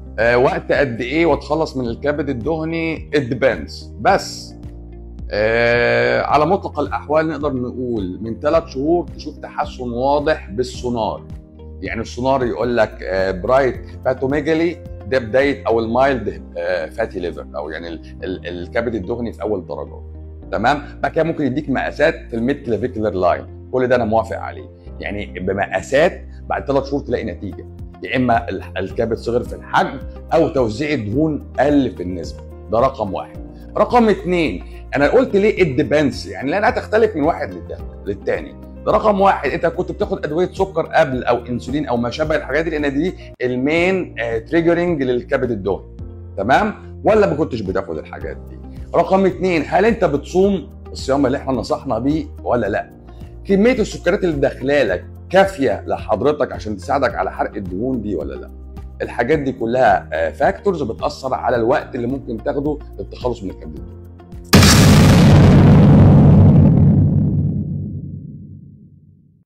آه وقت قد ايه واتخلص من الكبد الدهني it depends بس آه على مطلق الاحوال نقدر نقول من ثلاث شهور تشوف تحسن واضح بالسونار يعني السونار يقول لك آه برايت هيباتوميجالي ده بدايه او المايلد فاتي ليفر او يعني ال ال الكبد الدهني في اول درجات تمام بعد كده ممكن يديك مقاسات في الميد كلافيكولار لاين كل ده انا موافق عليه يعني بمقاسات بعد ثلاث شهور تلاقي نتيجه يا اما الكبد صغر في الحجم او توزيع الدهون قل في النسبه ده رقم واحد رقم اثنين انا قلت ليه الديبنس يعني لانها تختلف من واحد للتاني ده رقم واحد انت كنت بتاخد ادويه سكر قبل او انسولين او ما شابه الحاجات دي لان دي المين تريجرنج للكبد الدهني تمام ولا ما كنتش بتاخد الحاجات دي رقم اثنين هل انت بتصوم الصيام اللي احنا نصحنا بيه ولا لا كميه السكريات اللي داخله لك كافيه لحضرتك عشان تساعدك على حرق الدهون دي ولا لا الحاجات دي كلها فاكتورز بتاثر على الوقت اللي ممكن تاخده للتخلص من الكبد الدهني